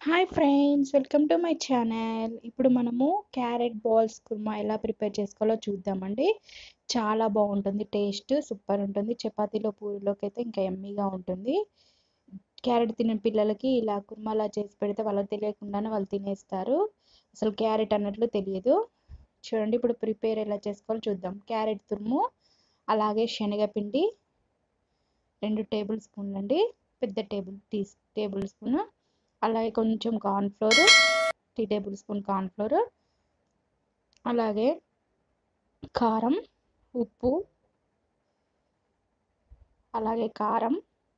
hi friends welcome to my channel ఇప్పుడు మనము carrot balls kurma ఎలా ప్రిపేర్ చేసుకోవాలో చూద్దామండి చాలా బాగుంటుంది టేస్ట్ సూపర్ ఉంటుంది చపాతీలో పూరిలోకి అయితే ఇంకా ఎమ్మీగా ఉంటుంది క్యారెట్ తినే పిల్లలకి ఇలా కుర్మాలా చేసి పెడితే వాళ్ళకి తెలియకుండానే వాళ్ళు తినేస్తారు అసలు క్యారెట్ అన్నట్లు తెలియదు చూడండి ఇప్పుడు ప్రిపేర్ ఎలా చేసుకోవాలో చూద్దాం క్యారెట్ తురుము అలాగే శనగపిండి రెండు టేబుల్ స్పూన్లు అండి పెద్ద టేబుల్ టీ టేబుల్ స్పూన్ అలాగే కొంచెం కార్న్ఫ్లోర్ టీ టేబుల్ స్పూన్ కార్న్ఫ్లోర్ అలాగే కారం ఉప్పు అలాగే కారం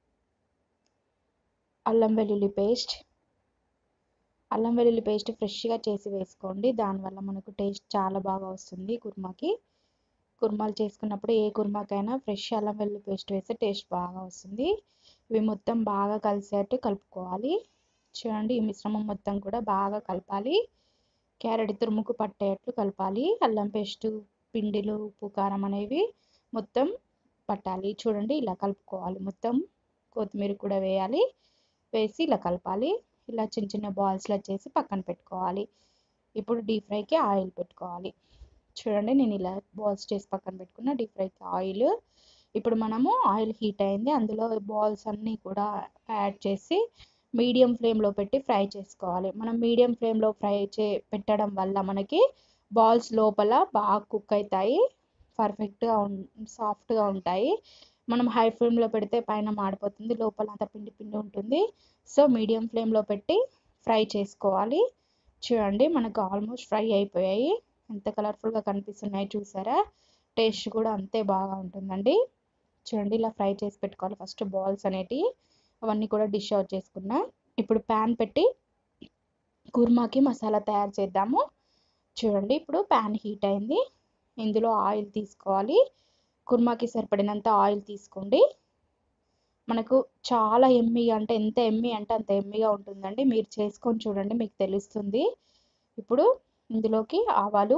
అల్లం వెల్లుల్లి పేస్ట్ అల్లం వెల్లుల్లి పేస్ట్ ఫ్రెష్గా చేసి వేసుకోండి దానివల్ల మనకు టేస్ట్ చాలా బాగా వస్తుంది కుర్మాకి కుర్మాలు చేసుకున్నప్పుడు ఏ కుర్మాకైనా ఫ్రెష్ అల్లం వెల్లుల్లి పేస్ట్ వేస్తే టేస్ట్ బాగా వస్తుంది ఇవి మొత్తం బాగా కలిసేట్టు కలుపుకోవాలి చూడండి ఈ మిశ్రమం మొత్తం కూడా బాగా కలపాలి క్యారెట్ తురుముకు పట్టేటట్లు కలపాలి అల్లం పేస్ట్ పిండిలు ఉప్పు కారం అనేవి మొత్తం పట్టాలి చూడండి ఇలా కలుపుకోవాలి మొత్తం కొత్తిమీర కూడా వేయాలి వేసి ఇలా కలపాలి ఇలా చిన్న చిన్న బాల్స్లా చేసి పక్కన పెట్టుకోవాలి ఇప్పుడు డీప్ ఫ్రైకి ఆయిల్ పెట్టుకోవాలి చూడండి నేను ఇలా బాల్స్ చేసి పక్కన పెట్టుకున్న డీప్ ఫ్రైకి ఆయిల్ ఇప్పుడు మనము ఆయిల్ హీట్ అయింది అందులో బాల్స్ అన్నీ కూడా యాడ్ చేసి మీడియం ఫ్లేమ్లో పెట్టి ఫ్రై చేసుకోవాలి మనం మీడియం ఫ్లేమ్లో ఫ్రై చే పెట్టడం వల్ల మనకి బాల్స్ లోపల బాగా కుక్ అవుతాయి పర్ఫెక్ట్గా సాఫ్ట్గా ఉంటాయి మనం హై ఫ్లేమ్లో పెడితే పైన మాడిపోతుంది లోపల అంత పిండి పిండి ఉంటుంది సో మీడియం ఫ్లేమ్లో పెట్టి ఫ్రై చేసుకోవాలి చూడండి మనకు ఆల్మోస్ట్ ఫ్రై అయిపోయాయి ఎంత కలర్ఫుల్గా కనిపిస్తున్నాయి చూసారా టేస్ట్ కూడా అంతే బాగా ఉంటుందండి చూడండి ఇలా ఫ్రై చేసి పెట్టుకోవాలి ఫస్ట్ బాల్స్ అనేటివి అవన్నీ కూడా డిష్ అవుట్ చేసుకున్నా ఇప్పుడు ప్యాన్ పెట్టి కుర్మాకి మసాలా తయారు చేద్దాము చూడండి ఇప్పుడు ప్యాన్ హీట్ అయింది ఇందులో ఆయిల్ తీసుకోవాలి కుర్మాకి సరిపడినంత ఆయిల్ తీసుకోండి మనకు చాలా ఎమ్మి అంటే ఎంత ఎమ్మి అంటే అంత ఎమ్మిగా ఉంటుందండి మీరు చేసుకొని చూడండి మీకు తెలుస్తుంది ఇప్పుడు ఇందులోకి ఆవాలు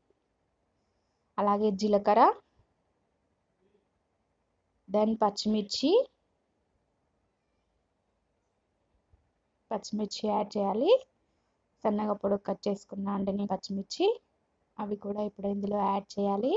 అలాగే జీలకర్ర దెన్ పచ్చిమిర్చి పచ్చిమిర్చి యాడ్ చేయాలి సన్నగా పొడుగు కట్ చేసుకున్నా అండి నేను పచ్చిమిర్చి అవి కూడా ఇప్పుడు ఇందులో యాడ్ చేయాలి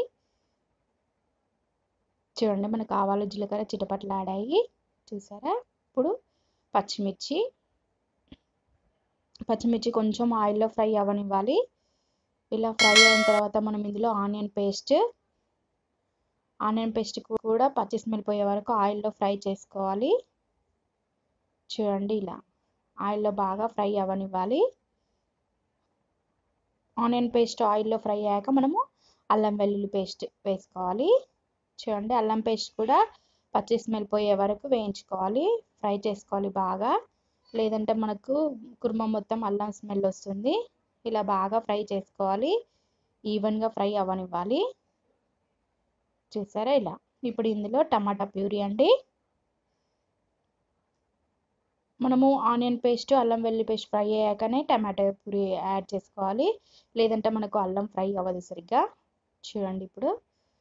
చూడండి మనకు ఆవాలు జీలకర్ర చిటపట్లు ఆడాయి చూసారా ఇప్పుడు పచ్చిమిర్చి పచ్చిమిర్చి కొంచెం ఆయిల్లో ఫ్రై అవ్వనివ్వాలి ఇలా ఫ్రై అయిన తర్వాత మనం ఇందులో ఆనియన్ పేస్ట్ ఆనియన్ పేస్ట్ కూడా పచ్చి స్మెల్ పోయే వరకు ఆయిల్లో ఫ్రై చేసుకోవాలి చూడండి ఇలా ఆయిల్లో బాగా ఫ్రై అవ్వనివ్వాలి ఆనియన్ పేస్ట్ ఆయిల్లో ఫ్రై అయ్యాక మనము అల్లం వెల్లుల్లి పేస్ట్ వేసుకోవాలి చూడండి అల్లం పేస్ట్ కూడా పచ్చి స్మెల్ పోయే వరకు వేయించుకోవాలి ఫ్రై చేసుకోవాలి బాగా లేదంటే మనకు కుర్మా మొత్తం అల్లం స్మెల్ వస్తుంది ఇలా బాగా ఫ్రై చేసుకోవాలి ఈవెన్గా ఫ్రై అవ్వనివ్వాలి చూసారా ఇలా ఇప్పుడు ఇందులో టమాటా ప్యూరీ అండి మనము ఆనియన్ పేస్ట్ అల్లం వెల్లుల్లి పేస్ట్ ఫ్రై అయ్యాకనే టమాటా ప్యూరీ యాడ్ చేసుకోవాలి లేదంటే మనకు అల్లం ఫ్రై అవ్వదు సరిగ్గా చూడండి ఇప్పుడు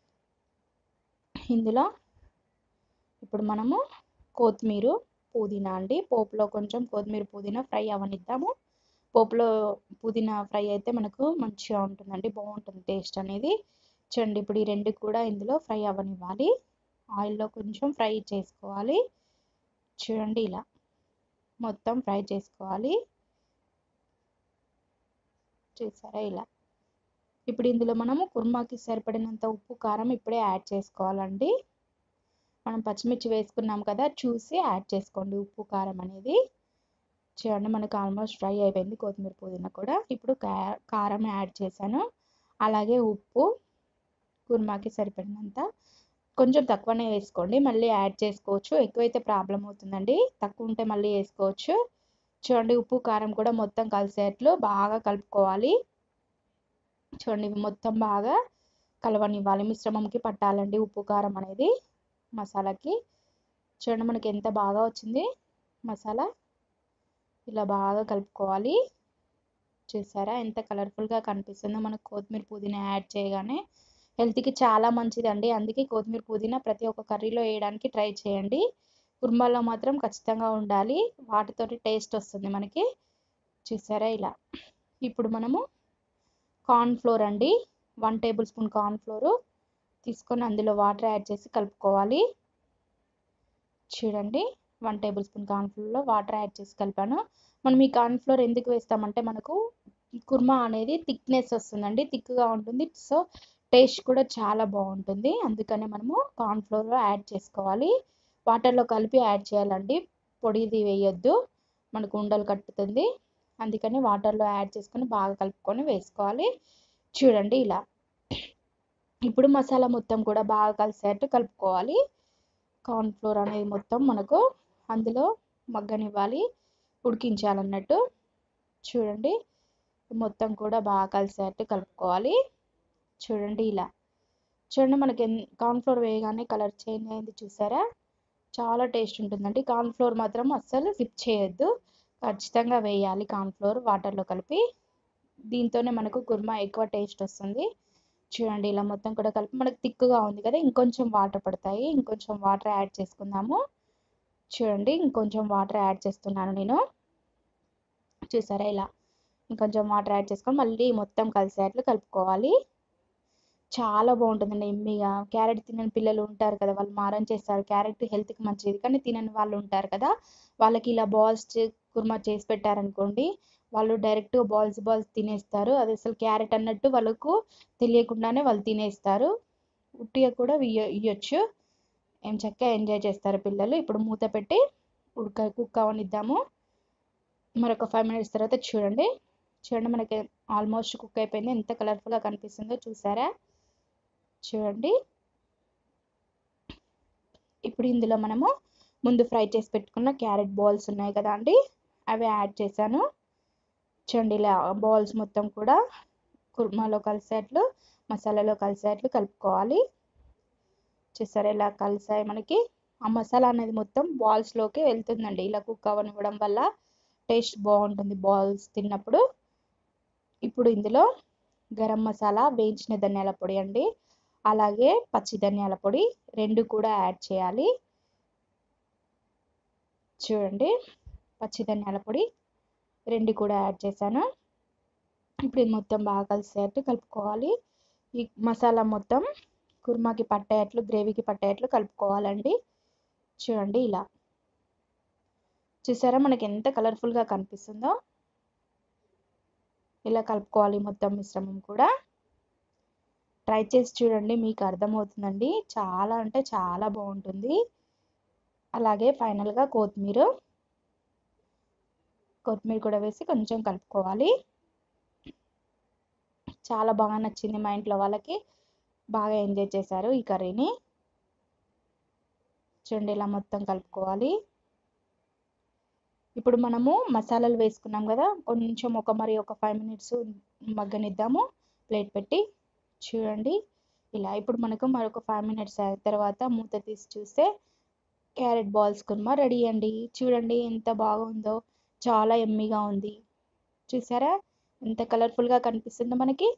ఇందులో ఇప్పుడు మనము కొత్తిమీర పుదీనా అండి పోపులో కొంచెం కొత్తిమీర పుదీనా ఫ్రై అవనిద్దాము పోపులో పుదీనా ఫ్రై అయితే మనకు మంచిగా ఉంటుందండి బాగుంటుంది టేస్ట్ అనేది చూడండి ఇప్పుడు ఈ రెండు కూడా ఇందులో ఫ్రై అవ్వనివ్వాలి ఆయిల్లో కొంచెం ఫ్రై చేసుకోవాలి చూడండి ఇలా మొత్తం ఫ్రై చేసుకోవాలి చూసారా ఇలా ఇప్పుడు ఇందులో మనము కుర్మాకి సరిపడినంత ఉప్పు కారం ఇప్పుడే యాడ్ చేసుకోవాలండి మనం పచ్చిమిర్చి వేసుకున్నాం కదా చూసి యాడ్ చేసుకోండి ఉప్పు కారం అనేది చూడండి మనకు ఆల్మోస్ట్ ఫ్రై అయిపోయింది కొత్తిమీర పుదీనా కూడా ఇప్పుడు కారం యాడ్ చేశాను అలాగే ఉప్పు కుర్మాకి సరిపడినంత కొంచెం తక్కువనే వేసుకోండి మళ్ళీ యాడ్ చేసుకోవచ్చు ఎక్కువైతే ప్రాబ్లం అవుతుందండి తక్కువ ఉంటే మళ్ళీ వేసుకోవచ్చు చూడండి ఉప్పు కారం కూడా మొత్తం కలిసేట్లు బాగా కలుపుకోవాలి చూడండి మొత్తం బాగా కలవనివ్వాలి మిశ్రమంకి పట్టాలండి ఉప్పు కారం అనేది మసాలాకి చూడండి మనకి ఎంత బాగా వచ్చింది మసాలా ఇలా బాగా కలుపుకోవాలి చూసారా ఎంత కలర్ఫుల్గా కనిపిస్తుందో మనకు కొత్తిమీర పుదీనా యాడ్ చేయగానే హెల్త్కి చాలా మంచిదండి అందుకే కొత్తిమీర పుదీనా ప్రతి ఒక్క కర్రీలో వేయడానికి ట్రై చేయండి కుర్మాలో మాత్రం ఖచ్చితంగా ఉండాలి వాటితోటి టేస్ట్ వస్తుంది మనకి చూసారా ఇలా ఇప్పుడు మనము కార్న్ ఫ్లోర్ అండి one tablespoon cornflour తీసుకొని అందులో వాటర్ యాడ్ చేసి కలుపుకోవాలి చూడండి వన్ టేబుల్ స్పూన్ కార్న్ ఫ్లోర్లో వాటర్ యాడ్ చేసి కలిపాను మనం ఈ కార్న్ ఫ్లోర్ ఎందుకు వేస్తామంటే మనకు కుర్మా అనేది థిక్నెస్ వస్తుందండి థిక్గా ఉంటుంది సో టేస్ట్ కూడా చాలా బాగుంటుంది అందుకనే మనము కార్న్ ఫ్లోర్ యాడ్ చేసుకోవాలి వాటర్లో కలిపి యాడ్ చేయాలండి పొడిది వేయొద్దు మనకు ఉండలు కట్టుతుంది అందుకని వాటర్లో యాడ్ చేసుకొని బాగా కలుపుకొని వేసుకోవాలి చూడండి ఇలా ఇప్పుడు మసాలా మొత్తం కూడా బాగా కలిసేట్టు కలుపుకోవాలి కార్న్ ఫ్లోర్ అనేది మొత్తం మనకు అందులో మగ్గనివ్వాలి ఉడికించాలన్నట్టు చూడండి మొత్తం కూడా బాగా కలిసేట్టు కలుపుకోవాలి చూడండి ఇలా చూడండి మనకి కార్న్ ఫ్లోర్ వేయగానే కలర్ చేంజ్ అయింది చూసారా చాలా టేస్ట్ ఉంటుందండి కార్న్ ఫ్లోర్ మాత్రం అస్సలు స్కిప్ చేయొద్దు ఖచ్చితంగా వేయాలి కార్న్ ఫ్లోర్ వాటర్లో కలిపి దీంతోనే మనకు కుర్మా ఎక్కువ టేస్ట్ వస్తుంది చూడండి ఇలా మొత్తం కూడా కలిపి మనకు థిక్గా ఉంది కదా ఇంకొంచెం వాటర్ పడతాయి ఇంకొంచెం వాటర్ యాడ్ చేసుకుందాము చూడండి ఇంకొంచెం వాటర్ యాడ్ చేస్తున్నాను నేను చూసారా ఇలా ఇంకొంచెం వాటర్ యాడ్ చేసుకొని మళ్ళీ మొత్తం కలిసేట్లు కలుపుకోవాలి చాలా బాగుంటుందండి ఎమ్మిగా క్యారెట్ తినని పిల్లలు ఉంటారు కదా వాళ్ళు మారం చేస్తారు క్యారెట్ హెల్త్కి మంచిది కానీ తినని వాళ్ళు ఉంటారు కదా వాళ్ళకి ఇలా బాల్స్ కుర్మా చేసి పెట్టారనుకోండి వాళ్ళు డైరెక్ట్గా బాల్స్ బాల్స్ తినేస్తారు అది అసలు క్యారెట్ అన్నట్టు వాళ్ళకు తెలియకుండానే వాళ్ళు తినేస్తారు ఉట్టిగా కూడా ఇయ్య ఇయ్యొచ్చు ఏం చక్కగా ఎంజాయ్ చేస్తారు పిల్లలు ఇప్పుడు మూత పెట్టి ఉడక కుక్ అవనిద్దాము మరొక ఫైవ్ మినిట్స్ తర్వాత చూడండి చూడండి మనకి ఆల్మోస్ట్ కుక్ అయిపోయింది ఎంత కలర్ఫుల్గా కనిపిస్తుందో చూసారా చూడండి ఇప్పుడు ఇందులో మనము ముందు ఫ్రై చేసి పెట్టుకున్న క్యారెట్ బాల్స్ ఉన్నాయి కదా అండి అవి యాడ్ చేశాను చూడండి ఇలా బాల్స్ మొత్తం కూడా కుర్మాలో కలిసేట్లు మసాలాలో కలిసేట్లు కలుపుకోవాలి చూసారా ఇలా కలిసాయి మనకి ఆ మసాలా అనేది మొత్తం బాల్స్లోకి వెళ్తుందండి ఇలా కుక్ అవ్వనివ్వడం వల్ల టేస్ట్ బాగుంటుంది బాల్స్ తిన్నప్పుడు ఇప్పుడు ఇందులో గరం మసాలా వేయించిన ధనియాల పొడి అండి అలాగే పచ్చి ధనియాల పొడి రెండు కూడా యాడ్ చేయాలి చూడండి పచ్చి ధనియాల పొడి రెండు కూడా యాడ్ చేశాను ఇప్పుడు ఇది మొత్తం బాగా కలిసేట్టు కలుపుకోవాలి ఈ మసాలా మొత్తం కుర్మాకి పట్టేట్లు గ్రేవీకి పట్టేట్లు కలుపుకోవాలండి చూడండి ఇలా చూసారా మనకి ఎంత కలర్ఫుల్గా కనిపిస్తుందో ఇలా కలుపుకోవాలి మొత్తం మిశ్రమం కూడా ట్రై చేసి చూడండి మీకు అర్థమవుతుందండి చాలా అంటే చాలా బాగుంటుంది అలాగే ఫైనల్గా కొత్తిమీర కొత్తిమీర కూడా వేసి కొంచెం కలుపుకోవాలి చాలా బాగా నచ్చింది మా ఇంట్లో వాళ్ళకి బాగా ఎంజాయ్ చేశారు ఈ కర్రీని చూడండి ఇలా మొత్తం కలుపుకోవాలి ఇప్పుడు మనము మసాలాలు వేసుకున్నాం కదా కొంచెం ఒక మరి ఒక ఫైవ్ మినిట్స్ మగ్గనిద్దాము ప్లేట్ పెట్టి చూడండి ఇలా ఇప్పుడు మనకు మరొక ఫైవ్ మినిట్స్ అయిన తర్వాత మూత తీసి చూస్తే క్యారెట్ బాల్స్ కుర్మా రెడీ అండి చూడండి ఎంత బాగుందో చాలా ఎమ్మిగా ఉంది చూసారా ఎంత కలర్ఫుల్గా కనిపిస్తుందో మనకి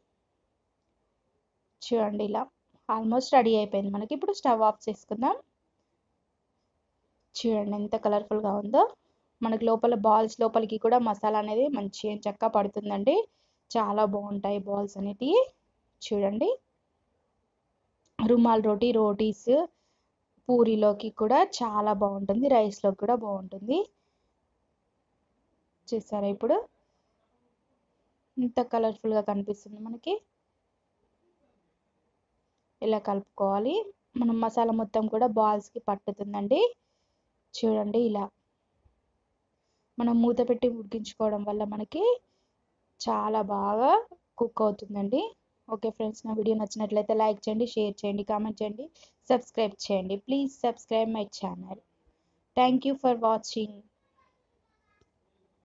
చూడండి ఇలా ఆల్మోస్ట్ రెడీ అయిపోయింది మనకి ఇప్పుడు స్టవ్ ఆఫ్ చేసుకుందాం చూడండి ఎంత కలర్ఫుల్గా ఉందో మనకి లోపల బాల్స్ లోపలికి కూడా మసాలా అనేది మంచి చక్కగా పడుతుందండి చాలా బాగుంటాయి బాల్స్ అనేటివి చూడండి రుమాల్ రోటీ రోటీస్ పూరీలోకి కూడా చాలా బాగుంటుంది రైస్లోకి కూడా బాగుంటుంది చూసారా ఇప్పుడు ఇంత కలర్ఫుల్గా కనిపిస్తుంది మనకి ఇలా కలుపుకోవాలి మనం మసాలా మొత్తం కూడా బాల్స్కి పట్టుతుందండి చూడండి ఇలా మనం మూత పెట్టి ఉడికించుకోవడం వల్ల మనకి చాలా బాగా కుక్ అవుతుందండి ఓకే ఫ్రెండ్స్ నా వీడియో నచ్చినట్లయితే లైక్ చేయండి షేర్ చేయండి కామెంట్ చేయండి సబ్స్క్రైబ్ చేయండి please subscribe my channel thank you for watching